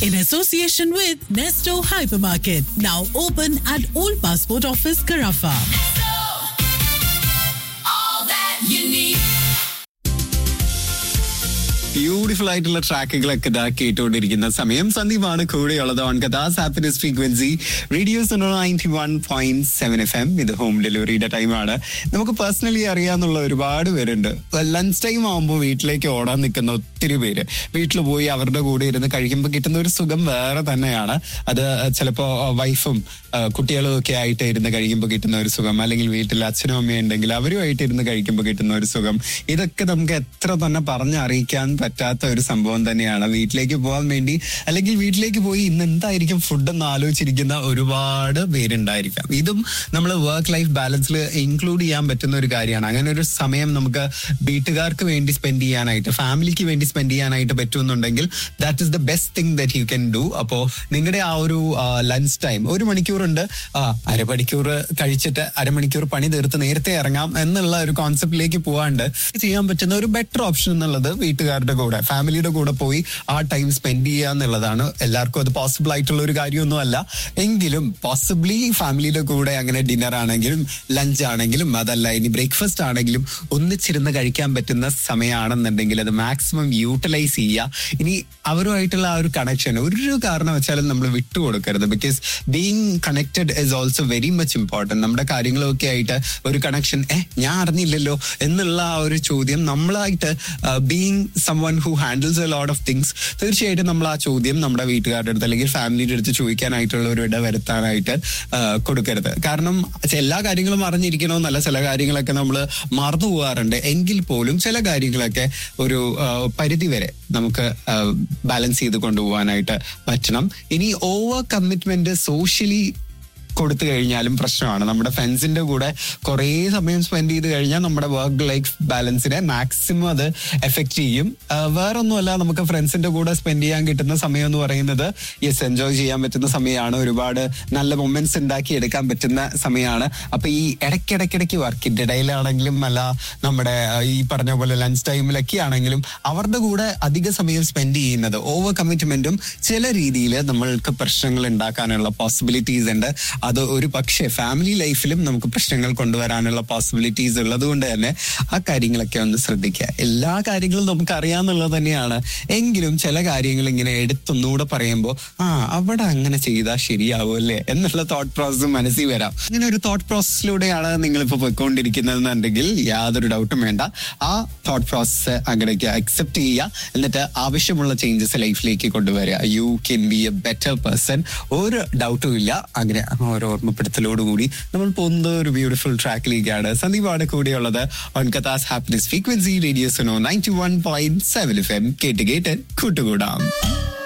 in association with Nesto Hypermarket, now open at Old Passport Office, Carafa. Beautiful ആയിട്ടുള്ള ട്രാക്കുകളൊക്കെ ഇതാ കേട്ടുകൊണ്ടിരിക്കുന്ന സമയം സന്ദീപാണ് കൂടെയുള്ളത് ഓൺ കഥാസ് happiness frequency radio ninety one point seven F M ഇത് ഹോം ഡെലിവറിയുടെ ടൈമാണ് നമുക്ക് പേഴ്സണലി അറിയാന്നുള്ള ഒരുപാട് പേരുണ്ട് ലഞ്ച് ടൈം ആകുമ്പോൾ വീട്ടിലേക്ക് ഓടാൻ നിൽക്കുന്ന ഒത്തിരി പേര് വീട്ടിൽ പോയി അവരുടെ കൂടെ ഇരുന്ന് കഴിക്കുമ്പോൾ കിട്ടുന്ന ഒരു സുഖം വേറെ തന്നെയാണ് അത് ചിലപ്പോൾ വൈഫും കുട്ടികളും ഒക്കെ ആയിട്ട് ഇരുന്ന് കഴിക്കുമ്പോൾ കിട്ടുന്ന ഒരു സുഖം അല്ലെങ്കിൽ വീട്ടിൽ അച്ഛനും അമ്മയും ഉണ്ടെങ്കിൽ അവരുമായിട്ട് ഇരുന്ന് കഴിക്കുമ്പോൾ കിട്ടുന്ന ഒരു സുഖം ഇതൊക്കെ നമുക്ക് എത്ര തന്നെ പറഞ്ഞറിയിക്കാൻ പറ്റാത്ത ഒരു സംഭവം തന്നെയാണ് വീട്ടിലേക്ക് പോകാൻ വേണ്ടി അല്ലെങ്കിൽ വീട്ടിലേക്ക് പോയി ഇന്ന് എന്തായിരിക്കും ഫുഡ് എന്ന് ആലോചിച്ചിരിക്കുന്ന ഒരുപാട് പേരുണ്ടായിരിക്കാം ഇതും നമ്മൾ വർക്ക് ലൈഫ് ബാലൻസിൽ ഇൻക്ലൂഡ് ചെയ്യാൻ പറ്റുന്ന ഒരു കാര്യമാണ് അങ്ങനെ ഒരു സമയം നമുക്ക് വീട്ടുകാർക്ക് വേണ്ടി സ്പെൻഡ് ചെയ്യാനായിട്ട് ഫാമിലിക്ക് വേണ്ടി സ്പെൻഡ് ചെയ്യാനായിട്ട് പറ്റുമെന്നുണ്ടെങ്കിൽ that is the best thing that you can do അപ്പോ നിങ്ങളുടെ ആ ഒരു ലഞ്ച് ടൈം ഒരു മണിക്കൂറുണ്ട് ആ അരമണിക്കൂർ കഴിച്ചിട്ട് അരമണിക്കൂർ പണി തീർത്ത് നേരത്തെ ഇറങ്ങാം എന്നുള്ള ഒരു കോൺസെപ്റ്റിലേക്ക് പോവാണ്ട് ചെയ്യാൻ പറ്റുന്ന ഒരു ബെറ്റർ ഓപ്ഷൻ എന്നുള്ളത് വീട്ടുകാരുടെ കൂടെ ഫാമിലിയുടെ കൂടെ പോയി ആ ടൈം സ്പെൻഡ് ചെയ്യുക എന്നുള്ളതാണ് എല്ലാവർക്കും അത് പോസിബിൾ ആയിട്ടുള്ള ഒരു കാര്യമൊന്നും അല്ല എങ്കിലും പോസിബിളി ഫാമിലിയുടെ കൂടെ അങ്ങനെ ഡിന്നർ ആണെങ്കിലും ലഞ്ച് ആണെങ്കിലും അതല്ല ഇനി ബ്രേക്ക്ഫാസ്റ്റ് ആണെങ്കിലും ഒന്നിച്ചിരുന്ന് കഴിക്കാൻ പറ്റുന്ന സമയമാണെന്നുണ്ടെങ്കിൽ അത് മാക്സിമം യൂട്ടിലൈസ് ചെയ്യുക ഇനി അവരുമായിട്ടുള്ള ആ ഒരു കണക്ഷൻ ഒരു കാരണം വെച്ചാലും നമ്മൾ വിട്ടുകൊടുക്കരുത് because being connected is also very much important നമ്മുടെ കാര്യങ്ങളൊക്കെ ആയിട്ട് ഒരു കണക്ഷൻ ഏ ഞാൻ അറിഞ്ഞില്ലല്ലോ എന്നുള്ള ആ ഒരു ചോദ്യം നമ്മളായിട്ട് being someone who handles a lot of things തീർച്ചയായിട്ടും നമ്മൾ ആ ചോദ്യം നമ്മുടെ വീട്ടുകാരുടെ അടുത്ത് അല്ലെങ്കിൽ ഫാമിലിയുടെ അടുത്ത് ചോദിക്കാനായിട്ടുള്ള ഒരു ഇട വരുത്താനായിട്ട് ആ, കൊടുക്കരുത് കാരണം എല്ലാ കാര്യങ്ങളും അറിഞ്ഞിരിക്കണമെന്നല്ല ചില കാര്യങ്ങളൊക്കെ നമ്മൾ മറന്നു പോകാറുണ്ട് എങ്കിൽ പോലും ചില കാര്യങ്ങളൊക്കെ ഒരു ആ, പരിധി വരെ നമുക്ക് ബാലൻസ് ചെയ്ത് കൊണ്ടുപോകാനായിട്ട് പറ്റണം ഇനി ഓവർ കമ്മിറ്റ്മെന്റ് സോഷ്യലി കൊടുത്തു കഴിഞ്ഞാലും പ്രശ്നമാണ് നമ്മുടെ ഫ്രണ്ട്സിന്റെ കൂടെ കുറേ സമയം സ്പെൻഡ് ചെയ്ത് കഴിഞ്ഞാൽ നമ്മുടെ വർക്ക് ലൈഫ് ബാലൻസിനെ മാക്സിമം അത് എഫക്ട് ചെയ്യും ആ, വേറൊന്നുമല്ല നമുക്ക് ഫ്രണ്ട്സിന്റെ കൂടെ സ്പെൻഡ് ചെയ്യാൻ കിട്ടുന്ന സമയം എന്ന് പറയുന്നത് യെസ് എൻജോയ് ചെയ്യാൻ പറ്റുന്ന സമയമാണ് ഒരുപാട് നല്ല മൊമെന്റ്സ് ഉണ്ടാക്കി എടുക്കാൻ പറ്റുന്ന സമയമാണ് അപ്പൊ ഈ ഇടയ്ക്കിടയ്ക്കിടയ്ക്ക് വർക്കിന്റെ ഇടയിലാണെങ്കിലും അല്ല നമ്മുടെ ആ, ഈ പറഞ്ഞ പോലെ ലഞ്ച് ടൈമിലൊക്കെ ആണെങ്കിലും അവരുടെ കൂടെ അധിക സമയം സ്പെൻഡ് ചെയ്യുന്നത് ഓവർ കമ്മിറ്റ്മെന്റും ചില രീതിയിൽ നമ്മൾക്ക് പ്രശ്നങ്ങൾ ഉണ്ടാക്കാനുള്ള പോസിബിലിറ്റീസ് ഉണ്ട് അത് ഒരു പക്ഷേ ഫാമിലി ലൈഫിലും നമുക്ക് പ്രശ്നങ്ങൾ കൊണ്ടുവരാനുള്ള പോസിബിലിറ്റീസ് ഉള്ളത് കൊണ്ട് തന്നെ ആ കാര്യങ്ങളൊക്കെ ഒന്ന് ശ്രദ്ധിക്കുക എല്ലാ കാര്യങ്ങളും നമുക്ക് അറിയാന്നുള്ളത് തന്നെയാണ് എങ്കിലും ചില കാര്യങ്ങൾ ഇങ്ങനെ എടുത്തൊന്നുകൂടെ പറയുമ്പോൾ ആ അവിടെ അങ്ങനെ ചെയ്താൽ ശരിയാവും അല്ലേ എന്നുള്ള തോട്ട് പ്രോസസ്സ് മനസ്സിൽ വരാം ഇങ്ങനെ ഒരു തോട്ട് പ്രോസസ്സിലൂടെയാണ് നിങ്ങളിപ്പോൾ പോയിക്കൊണ്ടിരിക്കുന്നതെന്നുണ്ടെങ്കിൽ യാതൊരു ഡൗട്ടും വേണ്ട ആ തോട്ട് പ്രോസസ്സ് അങ്ങനെയൊക്കെ അക്സെപ്റ്റ് ചെയ്യുക എന്നിട്ട് ആവശ്യമുള്ള ചേഞ്ചസ് ലൈഫിലേക്ക് കൊണ്ടുവരിക you can be a better person ഒരു ഡൗട്ടും ഇല്ല അങ്ങനെ ആ ഒരു ഓർമ്മപ്പെടുത്തലോടുകൂടി നമ്മൾ പോകുന്നത് ഒരു ബ്യൂട്ടിഫുൾ ട്രാക്കിലേക്കാണ് സന്ദീപാണ് കൂടെയുള്ളത് ഓൺ കഥാസ് happiness frequency radio Suno ninety one point seven F M കേട്ട് കേട്ട് കൂട്ടുകൂടാം